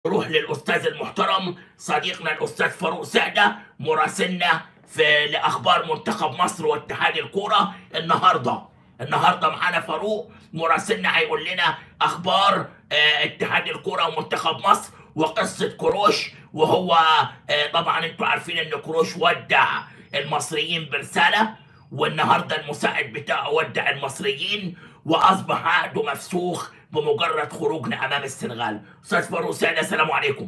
نروح للاستاذ المحترم صديقنا الاستاذ فاروق سعده مراسلنا في لاخبار منتخب مصر واتحاد الكوره النهارده النهارده معانا فاروق مراسلنا هيقول لنا اخبار آه، اتحاد الكوره ومنتخب مصر وقصه كروش وهو آه، طبعا انتوا عارفين ان كروش ودع المصريين برساله والنهارده المساعد بتاعه ودع المصريين واصبح عقده مفسوخ بمجرد خروجنا امام السنغال استاذ فاروق سعد السلام عليكم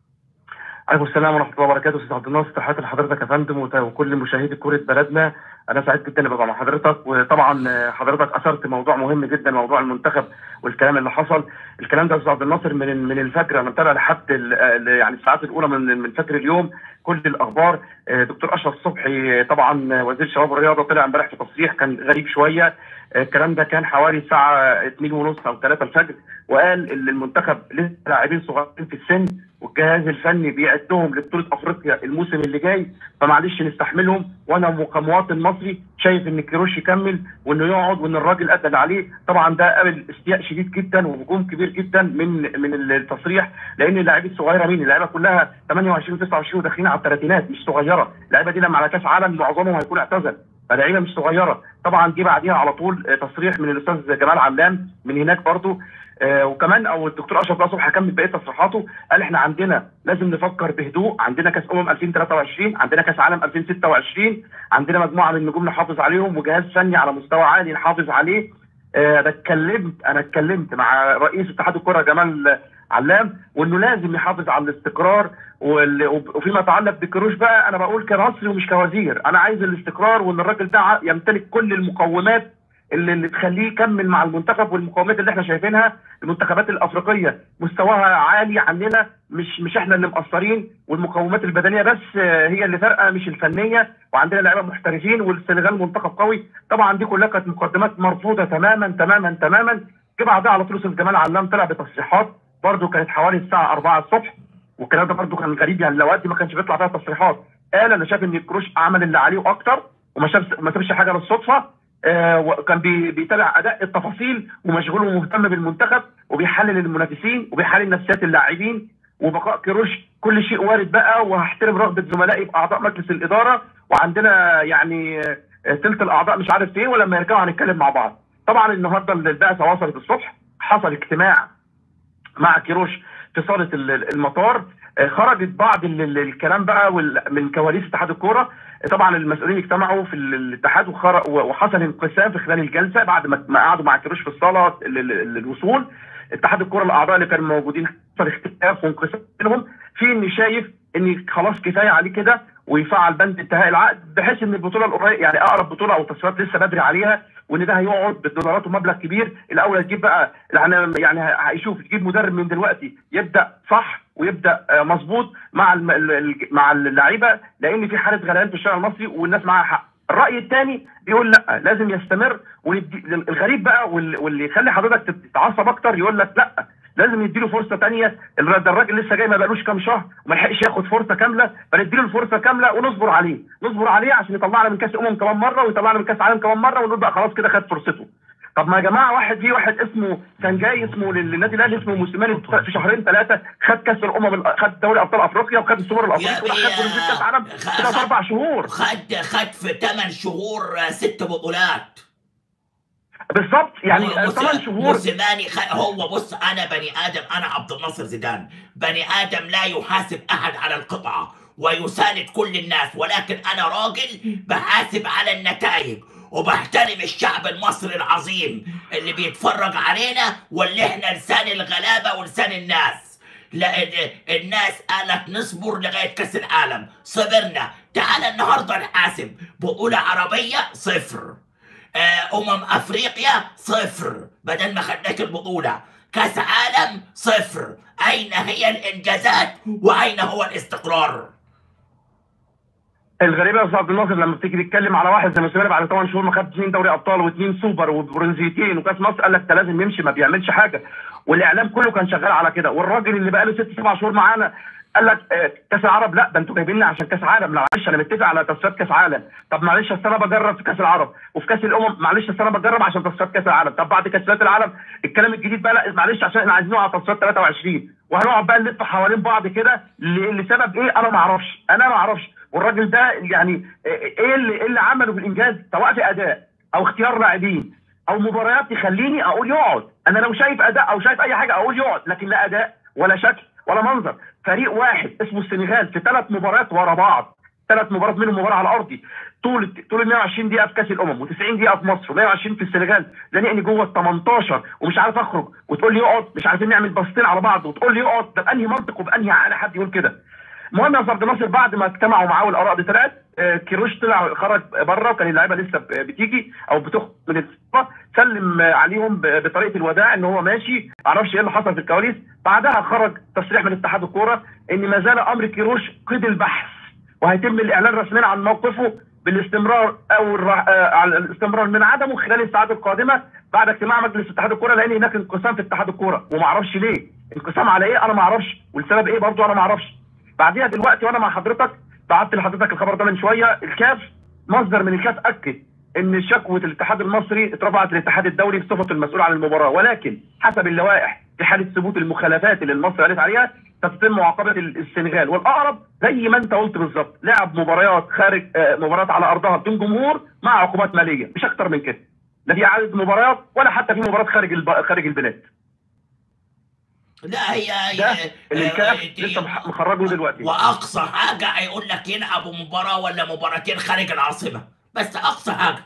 عليكم السلام ورحمه الله وبركاته استاذ عبد الناصر تحياتي لحضرتك يا فندم وت- وكل مشاهدي كره بلدنا انا سعيد جدا ابقى مع حضرتك وطبعا آه، حضرتك اثرت موضوع مهم جدا موضوع المنتخب والكلام اللي حصل الكلام ده يا استاذ عبد الناصر من من الفجر انا متابع لحد ال- ال- يعني الساعات الاولى من من فجر اليوم كل الاخبار آه، دكتور اشرف صبحي آه، طبعا آه، وزير الشباب والرياضه طلع امبارح في تصريح كان غريب شويه آه، الكلام ده كان حوالي الساعه 2 ونص او 3 الفجر وقال ان المنتخب لسه لاعبين صغيرين في السن والجهاز الفني بيعدهم لبطوله افريقيا الموسم اللي جاي فمعلش نستحملهم وانا كمواطن مصري شايف ان كيروش يكمل وانه يقعد وان الراجل ادى اللي عليه طبعا ده قابل استياء شديد جدا وهجوم كبير جدا من من التصريح لان اللاعبين الصغيره مين؟ اللعيبه كلها 28 29 وداخلين على الثلاثينات مش صغيره، اللعيبه دي لما على كاس عالم معظمهم هيكون اعتزل فلعيبه مش صغيره، طبعا جه بعديها على طول آه، تصريح من الاستاذ جمال علام من هناك برضه آه، وكمان او الدكتور اشرف بقى صبحي هكمل بقيه تصريحاته قال احنا عندنا لازم نفكر بهدوء عندنا كاس امم 2023 عندنا كاس عالم 2026 عندنا مجموعه من النجوم نحافظ عليهم وجهاز فني على مستوى عالي نحافظ عليه آه، انا اتكلمت انا اتكلمت مع رئيس اتحاد الكره جمال علام وانه لازم يحافظ على الاستقرار وال- وفيما يتعلق بكروش بقى انا بقول كمصري ومش كوزير انا عايز الاستقرار وان الراجل ده ع- يمتلك كل المقومات اللي, اللي تخليه يكمل مع المنتخب والمقومات اللي احنا شايفينها المنتخبات الافريقيه مستواها عالي عننا مش مش احنا اللي مقصرين والمقومات البدنيه بس آه، هي اللي فارقه مش الفنيه وعندنا لعيبه محترفين والسنغال منتخب قوي طبعا دي كلها كانت مقدمات مرفوضه تماما تماما تماما جه بعدها على طول استاذ جمال علام طلع بتصريحات برضه كانت حوالي الساعه 4 الصبح والكلام ده برضه كان غريب يعني الاوقات دي ما كانش بيطلع فيها تصريحات قال انا شايف ان كروش عمل اللي عليه واكتر وما شاف ما سابش حاجه للصدفه آه وكان بي بيتابع اداء التفاصيل ومشغول ومهتم بالمنتخب وبيحلل المنافسين وبيحلل نفسيات اللاعبين وبقاء كروش كل شيء وارد بقى وهحترم رغبه زملائي في اعضاء مجلس الاداره وعندنا يعني آه، ثلث الاعضاء مش عارف فين ولما يرجعوا هنتكلم مع بعض طبعا النهارده البعثه وصلت الصبح حصل اجتماع مع كيروش في صاله ال- ال- المطار آه، خرجت بعض ال- ال- الكلام بقى وال- من كواليس اتحاد الكوره آه، طبعا المسؤولين اجتمعوا في ال- الاتحاد وخر- و- وحصل انقسام في خلال الجلسه بعد ما ما قعدوا مع كيروش في الصاله ال- ال- ال- الوصول اتحاد الكوره الاعضاء اللي كانوا موجودين حصل اختلاف وانقسام بينهم في اني شايف ان خلاص كفايه عليه كده ويفعل بند انتهاء العقد بحيث ان البطوله القريبه يعني اقرب بطوله او تصفيات لسه بدري عليها وان ده هيقعد بالدولارات ومبلغ كبير الاول تجيب بقى يعني يعني هيشوف تجيب مدرب من دلوقتي يبدا صح ويبدا آه، مظبوط مع الم- ال- ال- مع اللعيبه لان في حاله غليان في الشارع المصري والناس معاها حق الراي الثاني بيقول لا لازم يستمر وندي الغريب بقى وال- واللي يخلي حضرتك تتعصب اكتر يقول لك لا لازم يديله فرصه ثانيه ده الراجل لسه جاي ما بقالوش كام شهر وما لحقش ياخد فرصه كامله فنديله الفرصه كامله ونصبر عليه نصبر عليه عشان يطلعنا من كاس امم كمان مره ويطلعنا من كاس عالم كمان مره ونقول بقى خلاص كده خد فرصته طب ما يا جماعه واحد في واحد اسمه كان جاي اسمه للنادي الاهلي اسمه موسيماني في شهرين ثلاثه خد كاس الامم ال- خد دوري ابطال افريقيا وخد السوبر الافريقي وراح خد برونزيه كاس عالم في ثلاث اربع شهور خد خد في 8 شهور آه، ست بطولات بالظبط يعني هو موس- ثمان شهور موسيماني خ... هو بص انا بني ادم انا عبد الناصر زيدان بني ادم لا يحاسب احد على القطعه ويساند كل الناس ولكن انا راجل بحاسب على النتائج وبحترم الشعب المصري العظيم اللي بيتفرج علينا واللي احنا لسان الغلابه ولسان الناس لا ال- الناس قالت نصبر لغايه كاس العالم صبرنا تعال النهارده نحاسب بطوله عربيه صفر آه، امم افريقيا صفر بدل ما خدناش البطوله كاس عالم صفر اين هي الانجازات واين هو الاستقرار الغريبه يا استاذ عبد الناصر لما بتيجي تتكلم على واحد زي موسيماني بعد 8 شهور ما خد اثنين دوري ابطال واثنين سوبر وبرونزيتين وكاس مصر قال لك ده لازم يمشي ما بيعملش حاجه والاعلام كله كان شغال على كده والراجل اللي بقى له ست سبع شهور معانا قال لك آه، كاس العرب لا ده انتوا جايبيني عشان كاس عالم لا معلش انا متفق على تصفيات كاس عالم طب معلش أصل انا بجرب في كاس العرب وفي كاس الامم معلش أصل انا بجرب عشان تصفيات كاس العالم طب بعد كاس العالم الكلام الجديد بقى لا معلش عشان احنا عايزينه على تصفيات 23 وهنقعد بقى نلف حوالين بعض كده ل- لسبب ايه انا ما اعرفش انا ما اعرفش والراجل ده يعني ايه اللي ايه اللي عمله بالانجاز سواء في اداء او اختيار لاعبين او مباريات تخليني اقول يقعد انا لو شايف اداء او شايف اي حاجه اقول يقعد لكن لا اداء ولا شكل ولا منظر فريق واحد اسمه السنغال في ثلاث مباريات ورا بعض ثلاث مباريات منهم مباراه على ارضي طول طول ال 120 دقيقه في كاس الامم و90 دقيقه في مصر و120 في السنغال زنقني جوه ال 18 ومش عارف اخرج وتقول لي اقعد مش عارفين نعمل باصتين على بعض وتقول لي اقعد ده بانهي منطق وبانهي عقل حد يقول كده المهم يا أستاذ عبد الناصر بعد ما اجتمعوا معاه والاراء دي طلعت آه، كيروش طلع خرج بره وكان اللعيبه لسه ب- بتيجي او بتخرج من الصفه سلم آه، عليهم ب- بطريقه الوداع ان هو ماشي معرفش ايه اللي حصل في الكواليس بعدها خرج تصريح من اتحاد الكوره ان ما زال امر كيروش قيد البحث وهيتم الاعلان رسميا عن موقفه بالاستمرار او الر- آه، على الاستمرار من عدمه خلال الساعات القادمه بعد اجتماع مجلس اتحاد الكوره لان هناك انقسام في اتحاد الكوره وما اعرفش ليه انقسام على ايه انا ما اعرفش والسبب ايه برضه انا ما اعرفش بعديها دلوقتي وانا مع حضرتك بعت لحضرتك الخبر ده من شويه الكاف مصدر من الكاف اكد ان شكوى الاتحاد المصري اترفعت للاتحاد الدولي بصفه المسؤول عن المباراه ولكن حسب اللوائح في حاله ثبوت المخالفات اللي المصري قالت عليها ستتم معاقبه ال- السنغال والاقرب زي ما انت قلت بالظبط لعب مباريات خارج آه، مباريات على ارضها بدون جمهور مع عقوبات ماليه مش اكتر من كده لا في اعاده مباريات ولا حتى في مباراه خارج الب... خارج البلاد لا هي ده هي- اللي الكاف آه، لسه مح- مخرجه دلوقتي واقصى حاجه هيقول لك يلعبوا مباراه ولا مباراتين خارج العاصمه بس اقصى حاجه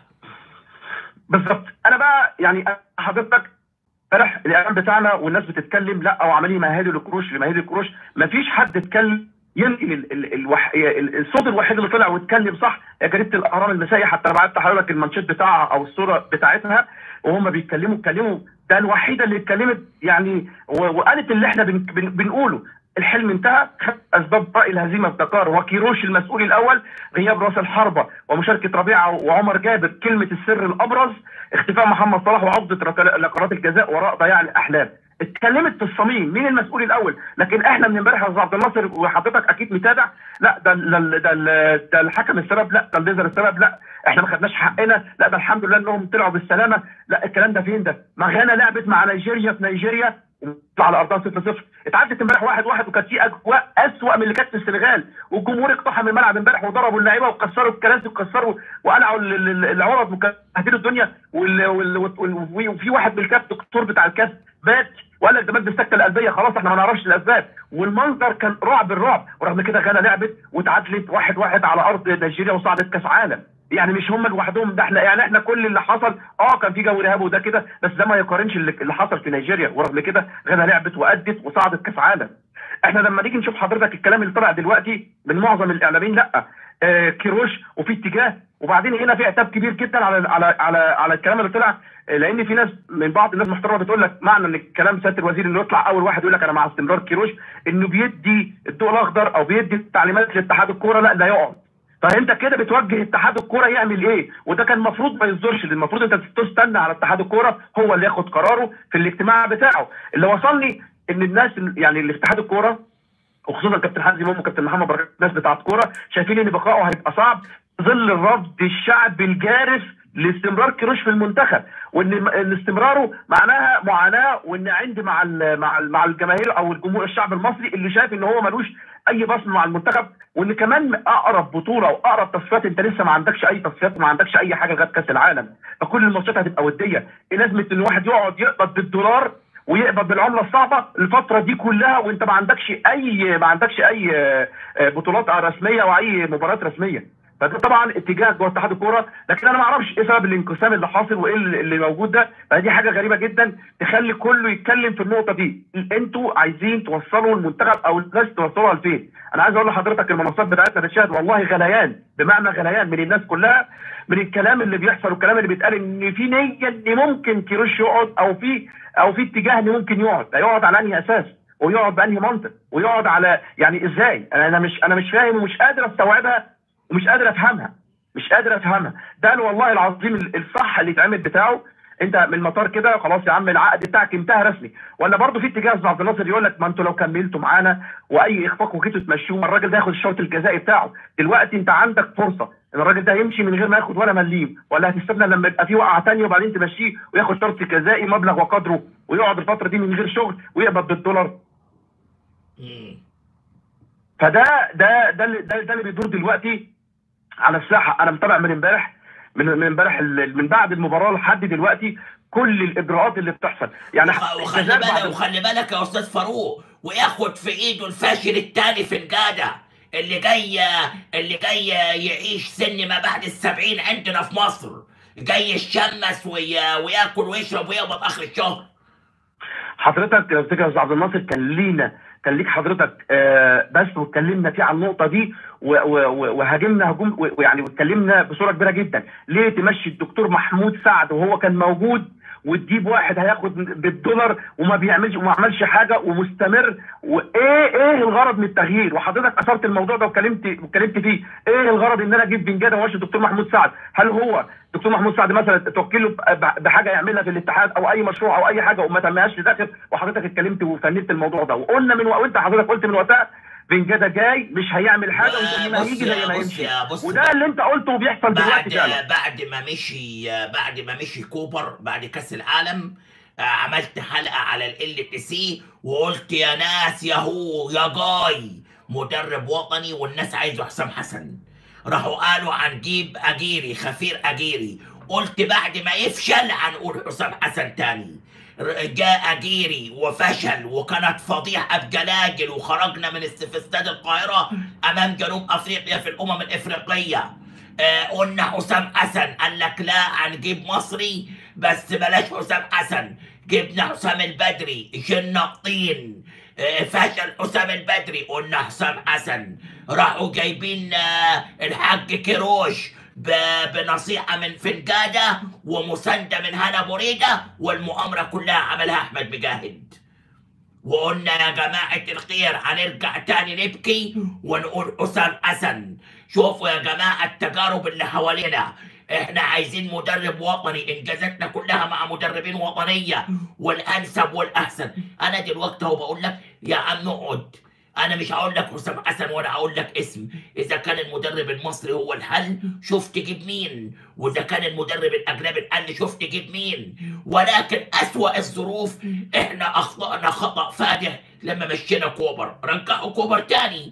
بالظبط انا بقى يعني حضرتك امبارح الاعلام بتاعنا والناس بتتكلم لا او عمالين يمهدوا للكروش يمهدوا للكروش مفيش حد اتكلم يمكن ال- ال- الوح... ال- الصوت الوحيد اللي طلع واتكلم صح يا جريده الاهرام المسائيه حتى انا بعت لحضرتك المانشيت بتاعها او الصوره بتاعتها وهم بيتكلموا اتكلموا ده الوحيده اللي اتكلمت يعني و... وقالت اللي احنا بن... بن... بنقوله الحلم انتهى خد اسباب راي الهزيمه في دكار وكيروش المسؤول الاول غياب راس الحربه ومشاركه ربيعه وعمر جابر كلمه السر الابرز اختفاء محمد صلاح وعقده رك- ركلات الجزاء وراء ضياع الاحلام اتكلمت في الصميم مين المسؤول الاول لكن احنا من امبارح يا استاذ عبد الناصر وحضرتك اكيد متابع لا ده ده ده, ده, ده الحكم السبب لا ده الليزر السبب لا احنا ما خدناش حقنا لا ده الحمد لله انهم طلعوا بالسلامه لا الكلام ده فين ده ما غانا لعبت مع نيجيريا في نيجيريا وطلع على ارضها 0 0 اتعدت امبارح 1 1 وكانت في اجواء اسوء من اللي كانت في السنغال والجمهور اقتحم الملعب امبارح وضربوا اللعيبه وكسروا الكراسي وكسروا وقلعوا ال- ال- ال- العرض وبهدلوا الدنيا وال- وال- وال- وفي واحد من الكاس دكتور بتاع الكاس بات وقال لك ده مات بالسكته القلبيه خلاص احنا ما نعرفش الاسباب والمنظر كان رعب الرعب ورغم كده غانا لعبت وتعادلت واحد واحد على ارض نيجيريا وصعدت كاس عالم يعني مش هم لوحدهم ده احنا يعني احنا كل اللي حصل اه كان في جو ارهاب وده كده بس ده ما يقارنش اللي اللي حصل في نيجيريا ورغم كده غانا لعبت وادت وصعدت كاس عالم احنا لما نيجي نشوف حضرتك الكلام اللي طلع دلوقتي من معظم الاعلاميين لا آه كيروش وفي اتجاه وبعدين هنا في عتاب كبير جدا على على على على الكلام اللي طلع آه، لان في ناس من بعض الناس المحترمه بتقول لك معنى ان الكلام سياده الوزير انه يطلع اول واحد يقول لك انا مع استمرار كيروش انه بيدي الضوء الاخضر او بيدي تعليمات لاتحاد الكوره لا ده يقعد فانت كده بتوجه اتحاد الكوره يعمل ايه وده كان المفروض ما يصدرش المفروض انت تستنى على اتحاد الكوره هو اللي ياخد قراره في الاجتماع بتاعه اللي وصلني ان الناس يعني اللي في اتحاد الكوره وخصوصا كابتن حازم امام وكابتن محمد بركات الناس بتاعت كوره شايفين ان بقائه هيبقى صعب في ظل الرفض الشعبي الجارف لاستمرار كيروش في المنتخب وان ان استمراره معناها معاناه وان عند مع ال مع ال مع الجماهير او الجمهور الشعب المصري اللي شايف ان هو ملوش اي بصمه مع المنتخب وان كمان اقرب بطوله واقرب تصفيات انت لسه ما عندكش اي تصفيات ما عندكش اي حاجه لغايه كاس العالم فكل الماتشات هتبقى وديه ايه لازمه ان واحد يقعد يقبض بالدولار ويقبض بالعمله الصعبه الفتره دي كلها وانت ما عندكش اي ما عندكش اي آه، آه، بطولات رسميه واي مباريات رسميه فده طبعا اتجاه جوه اتحاد الكوره لكن انا ما اعرفش ايه سبب الانقسام اللي حاصل وايه اللي اللي موجود ده فدي حاجه غريبه جدا تخلي كله يتكلم في النقطه دي انتوا عايزين توصلوا المنتخب او الناس توصلوها لفين انا عايز اقول لحضرتك المنصات بتاعتنا بتشاهد والله غليان بمعنى غليان من الناس كلها من الكلام اللي بيحصل والكلام اللي بيتقال ان في نيه ان ممكن كيروش يقعد او في او في اتجاه ان ممكن يقعد هيقعد على انهي اساس ويقعد بانهي منطق ويقعد على يعني ازاي انا أنا مش انا مش فاهم ومش قادر استوعبها ومش قادر افهمها مش قادر افهمها ده والله العظيم الصح اللي يتعمل بتاعه انت من المطار كده خلاص يا عم العقد بتاعك انتهى رسمي ولا برضه في اتجاه استاذ عبد الناصر يقول لك ما انتوا لو كملتوا معانا واي اخفاق وجيتوا تمشوه الراجل ده ياخد الشرط الجزائي بتاعه دلوقتي انت عندك فرصه ان الراجل ده يمشي من غير ما ياخد ولا مليم ولا هتستنى لما يبقى في وقعه ثانيه وبعدين تمشيه وياخد شرط جزائي مبلغ وقدره ويقعد الفتره دي من غير شغل ويقبض بالدولار مم. فده ده ده اللي ده, ده اللي بيدور دلوقتي على الساحه انا متابع من امبارح من من امبارح ال- من بعد المباراه لحد دلوقتي كل الاجراءات اللي بتحصل يعني وخ- وخلي الجزائر بعد- بالك وخلي بالك يا استاذ فاروق وياخد في ايده الفاشل الثاني في الجاده اللي جاي اللي جاي يعيش سن ما بعد السبعين عندنا في مصر جاي يشمس وي- وياكل ويشرب ويقبض اخر الشهر حضرتك لو تفتكر يا استاذ عبد الناصر كان لينا كان ليك حضرتك آه بس واتكلمنا فيه على النقطه دي و- و- و- وهاجمنا هجوم و- ويعني واتكلمنا بصوره كبيره جدا ليه تمشي الدكتور محمود سعد وهو كان موجود وتجيب واحد هياخد بالدولار وما بيعملش وما عملش حاجه ومستمر وايه ايه الغرض من التغيير وحضرتك اثرت الموضوع ده واتكلمت واتكلمت فيه ايه الغرض ان انا اجيب بن جاده وامشي الدكتور محمود سعد هل هو دكتور محمود سعد مثلا توكله ب- بحاجه يعملها في الاتحاد او اي مشروع او اي حاجه وما تمهاش لداخل وحضرتك اتكلمت وفندت الموضوع ده وقلنا من وانت حضرتك قلت من وقتها بن جاده جاي مش هيعمل حاجه وزي ما بص هيجي زي يا- ما بص يمشي يا- بص وده اللي انت قلته وبيحصل بعد دلوقتي فعلا بعد ما مشي بعد ما مشي كوبر بعد كاس العالم آه، عملت حلقه على ال ال سي وقلت يا ناس يا هو يا جاي مدرب وطني والناس عايزه حسام حسن راحوا قالوا هنجيب اجيري خفير اجيري قلت بعد ما يفشل هنقول حسام حسن تاني ر- جاء اجيري وفشل وكانت فضيحه بجلاجل وخرجنا من است- في استاد القاهره امام جنوب افريقيا في الامم الافريقيه آه قلنا حسام حسن قال لك لا هنجيب مصري بس بلاش حسام حسن جبنا حسام البدري جنة طين آه فشل حسام البدري قلنا حسام حسن راحوا جايبين آه الحاج كيروش ب- بنصيحة من فنجادة ومساندة من هنا بريدة والمؤامرة كلها عملها أحمد مجاهد وقلنا يا جماعة الخير هنرجع تاني نبكي ونقول حسام حسن شوفوا يا جماعة التجارب اللي حوالينا احنا عايزين مدرب وطني انجازاتنا كلها مع مدربين وطنية والانسب والاحسن انا دلوقتي اهو بقول لك يا عم اقعد انا مش هقول لك حسام حسن ولا هقول لك اسم اذا كان المدرب المصري هو الحل شوف تجيب مين واذا كان المدرب الاجنبي الحل شوف تجيب مين ولكن اسوأ الظروف احنا اخطأنا خطأ فادح لما مشينا كوبر رجعوا كوبر تاني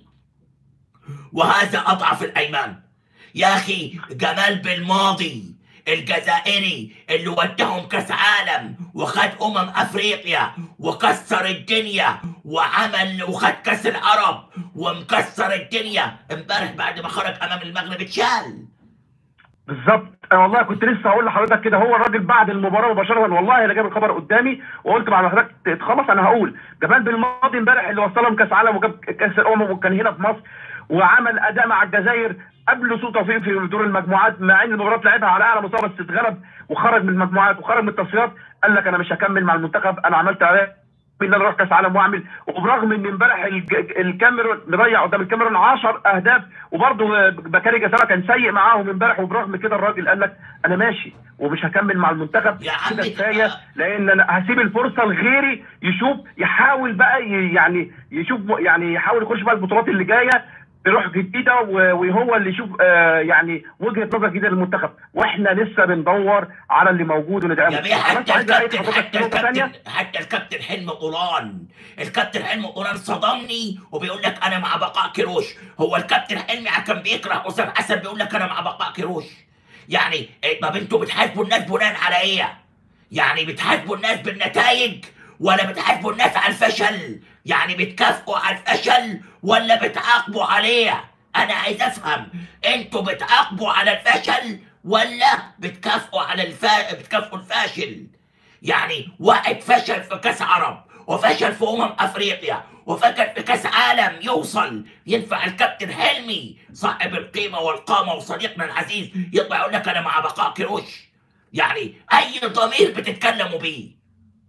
وهذا اضعف الايمان يا اخي جمال بالماضي الجزائري اللي ودهم كاس عالم وخد امم افريقيا وكسر الدنيا وعمل وخد كاس العرب ومكسر الدنيا امبارح بعد ما خرج امام المغرب اتشال بالظبط انا والله كنت لسه هقول لحضرتك كده هو الراجل بعد المباراه مباشره والله انا جايب الخبر قدامي وقلت بعد ما حضرتك تخلص انا هقول جمال بالماضي امبارح اللي وصلهم كاس عالم وجاب كاس الامم وكان هنا في مصر وعمل اداء مع الجزائر قبل سوء توفيق في دور المجموعات مع ان المباراه لعبها على اعلى مستوى بس اتغلب وخرج من المجموعات وخرج من التصفيات قال لك انا مش هكمل مع المنتخب انا عملت عليه ان انا اروح كاس عالم واعمل وبرغم ان امبارح الج- الكاميرون مضيع قدام الكاميرون 10 اهداف وبرضه بكاري جسامه كان سيء معاهم امبارح وبرغم كده الراجل قال لك انا ماشي ومش هكمل مع المنتخب يا عم كده كفايه تبقى- لان انا هسيب الفرصه لغيري يشوف يحاول بقى ي- يعني يشوف يعني يحاول يخش بقى البطولات اللي جايه بروح جديده و- وهو اللي يشوف آه يعني وجهه نظر جديده للمنتخب واحنا لسه بندور على اللي موجود وندعمه جميع أنا بس حتى عايز أعيد الكابتن حضرتك حتى نقطه ثانيه الكابتن حتى الكابتن حلمي طولان الكابتن حلمي طولان صدمني وبيقول لك انا مع بقاء كيروش هو الكابتن حلمي كان بيكره حسام حسن بيقول لك انا مع بقاء كيروش يعني إيه، طب انتوا بتحاسبوا الناس بناء على ايه؟ يعني بتحاسبوا الناس بالنتائج ولا بتحاسبوا الناس على الفشل؟ يعني بتكافئوا على الفشل ولا بتعاقبوا عليه؟ انا عايز افهم انتوا بتعاقبوا على الفشل ولا بتكافئوا على الفا... بتكافئوا الفاشل؟ يعني واحد فشل في كاس عرب وفشل في امم افريقيا وفشل في كاس عالم يوصل ينفع الكابتن حلمي صاحب القيمه والقامه وصديقنا العزيز يطلع يقول لك انا مع بقاء كيروش يعني اي ضمير بتتكلموا بيه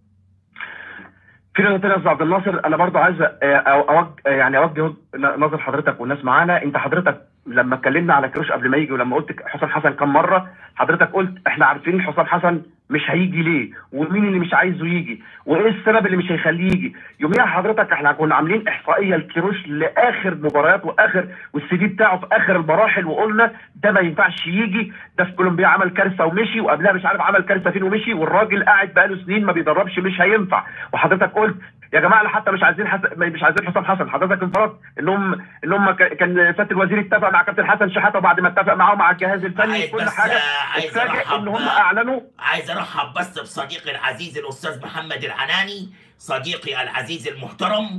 في نقطه ثانيه يا استاذ عبد الناصر انا برضو عايز آه، أو- أوجه يعني اوجه نظر حضرتك والناس معانا انت حضرتك لما اتكلمنا على كروش قبل ما يجي ولما قلت حسام حسن كم مره حضرتك قلت احنا عارفين حسام حسن مش هيجي ليه ومين اللي مش عايزه يجي وايه السبب اللي مش هيخليه يجي يوميها حضرتك احنا كنا عاملين احصائيه لكيروش لاخر مباريات واخر والسي في بتاعه في اخر المراحل وقلنا ده ما ينفعش يجي ده في كولومبيا عمل كارثه ومشي وقبلها مش عارف عمل كارثه فين ومشي والراجل قاعد بقاله سنين ما بيدربش مش هينفع وحضرتك قلت يا جماعه لا حتى مش عايزين حسن مش عايزين حسام حسن حضرتك انفرضت انهم انهم ك- كان سياده الوزير اتفق مع كابتن حسن شحاته وبعد ما اتفق معاه مع الجهاز الفني عايز كل بس- حاجه عايز اتفاجئ أرحب ان هم ب- اعلنوا عايز ارحب بس بصديقي العزيز الاستاذ محمد العناني صديقي العزيز المحترم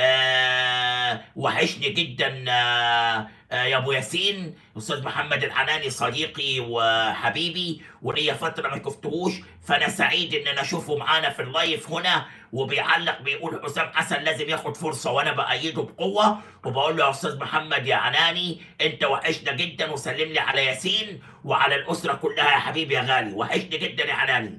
آه وحشني جدا آه آه يا ابو ياسين استاذ محمد العناني صديقي وحبيبي وليا فتره ما شفتهوش فانا سعيد ان انا اشوفه معانا في اللايف هنا وبيعلق بيقول حسام حسن لازم ياخد فرصه وانا بايده بقوه وبقول له يا استاذ محمد يا عناني انت وحشنا جدا وسلم لي على ياسين وعلى الاسره كلها يا حبيبي يا غالي وحشني جدا يا عناني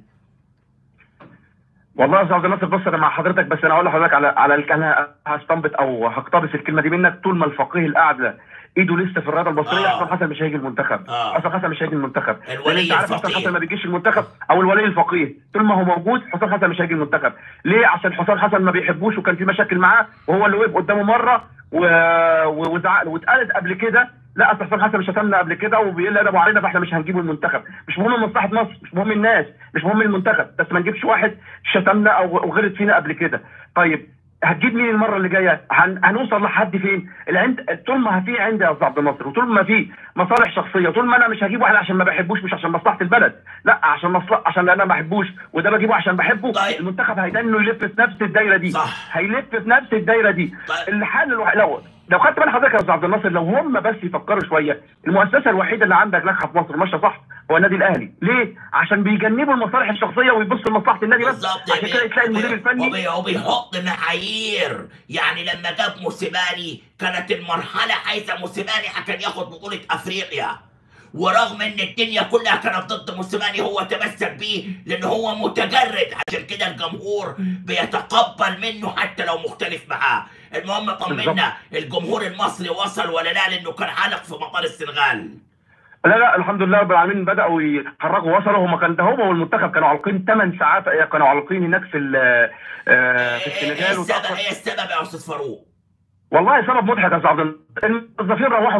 والله يا استاذ عبد الناصر بص انا مع حضرتك بس انا هقول لحضرتك على على ال- انا هستنبط او هقتبس الكلمه دي منك طول ما الفقيه الاعلى ايده لسه في الرياضه المصريه آه. حسام حسن مش هيجي المنتخب آه. حسام حسن مش هيجي المنتخب الولي لان انت عارف حسام الفقيه. حسن ما بيجيش المنتخب او الولي الفقيه طول ما هو موجود حسام حسن مش هيجي المنتخب ليه عشان حسام حسن ما بيحبوش وكان في مشاكل معاه وهو اللي وقف قدامه مره و... و... وزعق له واتقالت قبل كده لا اصل حسام حسن مش شتمنا قبل كده وبيقل ادبه علينا فاحنا مش هنجيبه المنتخب مش مهم مصلحه مصر مش مهم الناس مش مهم المنتخب بس ما نجيبش واحد شتمنا او أو غلط فينا قبل كده طيب هتجيب مين المره اللي جايه هن... هنوصل لحد فين العند طول ما في عندي يا استاذ عبد الناصر وطول ما في مصالح شخصيه طول ما انا مش هجيب واحد عشان ما بحبوش مش عشان مصلحه البلد لا عشان مصلحه عشان انا ما بحبوش وده بجيبه عشان بحبه طيب. المنتخب هيدان انه يلف في نفس الدايره دي صح. هيلف في نفس الدايره دي طيب. الحل الوحيد لو لو خدت بال حضرتك يا استاذ عبد الناصر لو هم بس يفكروا شويه المؤسسه الوحيده اللي عندك ناجحه في مصر ماشيه صح هو النادي الاهلي ليه عشان بيجنبوا المصالح الشخصيه ويبصوا لمصلحه النادي بس بالظبط عشان كده تلاقي المدير الفني وبي- وبيحط معايير يعني لما جاب موسيماني كانت المرحله عايزه موسيماني عشان ياخد بطوله افريقيا ورغم ان الدنيا كلها كانت ضد موسيماني هو تمسك بيه لان هو متجرد عشان كده الجمهور بيتقبل منه حتى لو مختلف معاه المهم طمنا الجمهور المصري وصل ولا لا لانه كان علق في مطار السنغال لا لا الحمد لله رب العالمين بداوا يتحركوا وصلوا هم كان ده هو والمنتخب كانوا عالقين 8 ساعات كانوا عالقين هناك في ال- آه، في ايه السنغال السبب وتأخر- ايه السبب يا استاذ فاروق والله سبب مضحك يا استاذ عبد الناصر. الموظفين روحوا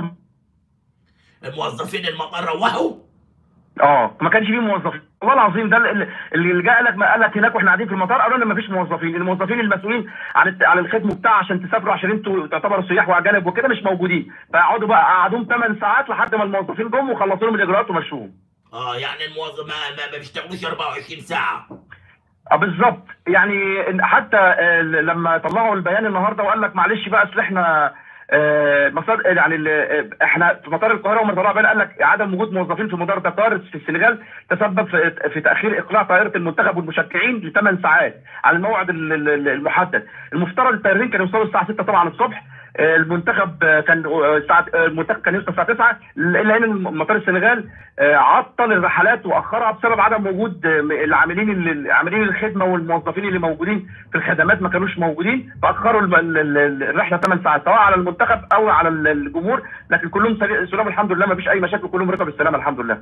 الموظفين المطار روحوا اه ما كانش فيه موظفين والله العظيم ده اللي اللي جاء لك ما قال لك هناك واحنا قاعدين في المطار قالوا لنا ما فيش موظفين الموظفين المسؤولين عن الت- عن الخدمه بتاع عشان تسافروا عشان انتوا تعتبروا سياح واجانب وكده مش موجودين فقعدوا بقى قعدوهم 8 ساعات لحد ما الموظفين جم وخلصوا لهم الاجراءات ومشوهم اه يعني الموظف ما ما, ما بيشتغلوش 24 ساعه اه بالظبط يعني إن- حتى آه، لما طلعوا البيان النهارده وقال لك معلش بقى اصل احنا آه، مسار يعني ال- آه، احنا في مطار القاهره وما طلعوا بيان قال لك عدم وجود موظفين في مطار دكار في السنغال تسبب في, في تاخير اقلاع طائره المنتخب والمشجعين لثمان ساعات على الموعد ال- ال- المحدد المفترض الطيارين كانوا يوصلوا الساعه 6 طبعا الصبح آه، المنتخب آه، كان آه، الساعه آه، المنتخب كان يوصل الساعه 9 الا ان مطار السنغال آه، عطل الرحلات واخرها بسبب عدم وجود آه، العاملين اللي- عاملين الخدمه والموظفين اللي موجودين في الخدمات ما كانوش موجودين فاخروا الم- ال- ال- الرحله 8 ساعات سواء على المنتخب او على ال- الجمهور لكن كلهم سلي- سلام الحمد لله ما فيش اي مشاكل كلهم ركبوا بالسلامه الحمد لله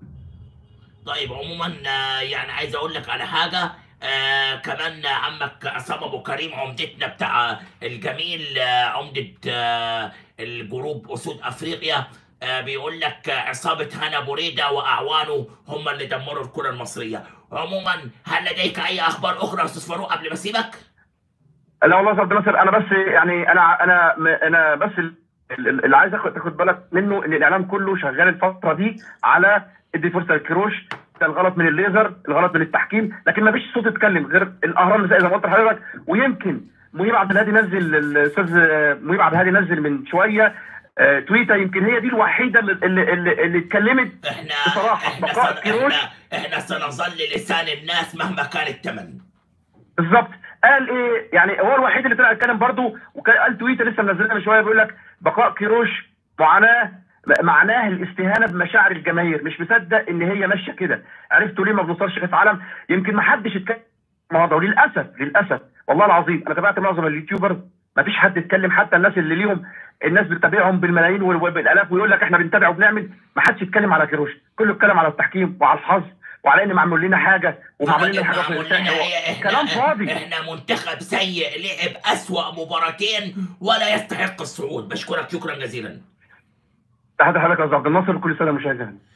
طيب عموما آه، يعني عايز اقول لك على حاجه آه كمان عمك عصام ابو كريم عمدتنا بتاع الجميل آه عمده آه الجروب اسود افريقيا آه بيقول لك آه، عصابه هنا بوريده واعوانه هم اللي دمروا الكره المصريه عموما هل لديك اي اخبار اخرى يا استاذ فاروق قبل ما اسيبك؟ لا والله يا استاذ ناصر انا بس يعني انا انا انا بس ال- ال- اللي عايز اخد تاخد بالك منه ان الاعلام كله شغال الفتره دي على ادي فرصه للكروش ده الغلط من الليزر الغلط من التحكيم لكن ما فيش صوت يتكلم غير الاهرام زي ما قلت لحضرتك ويمكن منيب عبد الهادي نزل الاستاذ منيب عبد الهادي نزل من شويه آه، تويته يمكن هي دي الوحيده اللي اللي, اللي, اللي اتكلمت احنا بصراحة، احنا بقاء سن... كيروش. احنا احنا سنظل لسان الناس مهما كان الثمن بالظبط قال ايه يعني هو الوحيد اللي طلع يتكلم برضه وكان قال تويته لسه منزلها من شويه بيقول لك بقاء كيروش معاناه معناه الاستهانه بمشاعر الجماهير مش مصدق ان هي ماشيه كده عرفتوا ليه ما بنوصلش كاس عالم يمكن ما حدش اتكلم الموضوع للاسف للاسف والله العظيم انا تابعت معظم اليوتيوبرز ما فيش حد اتكلم حتى الناس اللي ليهم الناس بتتابعهم بالملايين وبالالاف ويقول لك احنا بنتابع وبنعمل ما حدش اتكلم على كيروش كله اتكلم على التحكيم وعلى الحظ وعلى ان معمول لنا حاجه ومعمول لنا حاجه في معمول لنا الساحه ايه احنا كلام فاضي احنا منتخب سيء لعب اسوأ مباراتين ولا يستحق الصعود بشكرك شكرا جزيلا تحت حضرتك يا استاذ عبد الناصر كل سنه مشاهدين